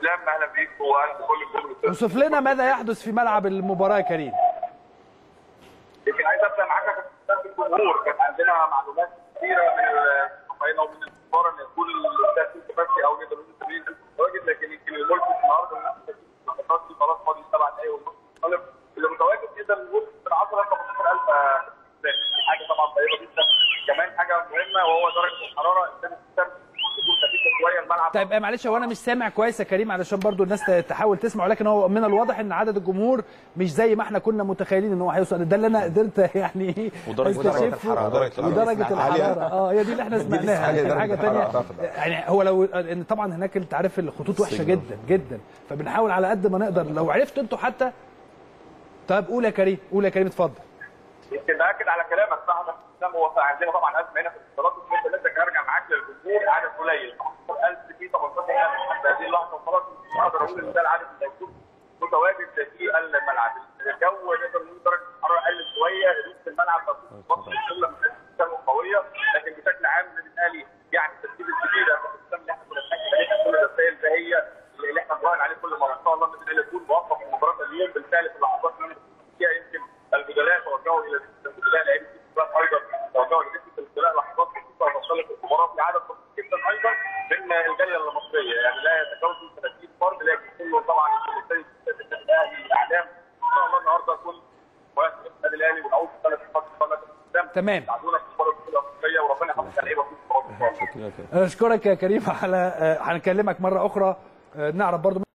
اسلام اهلا بيك واهلا بكل الجمهور اوصف لنا ماذا يحدث في ملعب المباراه يا كريم يمكن عايز ابدا معاك في الجمهور كان عندنا معلومات كثيره من الصحفيين ومن الكبار ان يكون الاستاذ الكباسي او نقدر نقول التمرين متواجد لكن يمكن الملك النهارده النقاط دي خلاص فاضي سبع دقائق ونص طالب اللي متواجد نقدر نقول من 10 ل 15000 حاجه طبعا طيبه جدا كمان حاجه مهمه وهو درجه الحراره الثاني تكون خفيفه شويه الملعب طيب آه، معلش هو انا مش سامع كويس يا كريم علشان برضو الناس تحاول تسمع ولكن هو من الواضح ان عدد الجمهور مش زي ما احنا كنا متخيلين ان هو هيوصل ده اللي انا قدرت يعني ودرجة استشفه. الحرارة. ودرجة ودرجه الحراره اه هي دي اللي احنا سمعناها حاجة لكن درجة حاجه الحرارة ثانيه أعتقد. يعني هو لو ان طبعا هناك انت عارف الخطوط وحشه السجن. جدا جدا فبنحاول على قد ما نقدر لو عرفتوا انتوا حتى طيب قول يا كريم قول يا كريم اتفضل يمكن باكد على كلامك صح ده اسلام هو عندنا طبعا ازمه هنا في الاتصالات وكنت لسه هرجع معاك للجمهور عدد قليل 15000 في 18000 حتى هذه اللحظه وخلاص مش هقدر اقول ان ده العدد اللي هيكون متواجد في الملعب الجو نقدر نقول درجه الحراره قلت شويه هدوء في الملعب بس الشغله مش هتكون قويه لكن بشكل عام النادي الاهلي يعني الترتيب الكبير يا أستاذ اسلام اللي احنا كنا بنحكي عليها كل الرسائل ده هي اللي احنا بنراهن عليه كل مره ان شاء الله النادي الاهلي يكون موفق في مباراه اليوم بالفعل في اللحظات اللي فيها يمكن البدلاء توجهوا الى البدلاء لعيبه الكبار ايضا توجهوا لدكه البدلاء لحظات بسيطه وصلت المباراه في عدد بسيط جدا ايضا من الجاليه المصريه يعني لا يتجاوز 30 فرد لكن كله طبعا النادي الاهلي الاعلام ان شاء الله النهارده يكون مؤسس النادي الاهلي ونعود ثلاث نقاط قناه الاسلام تمام. يساعدونا في المباراه الافريقيه وربنا يحفظ اللعيبه في المباراه اشكرك يا كريم على آه، هنكلمك مره اخرى آه، نعرف برضو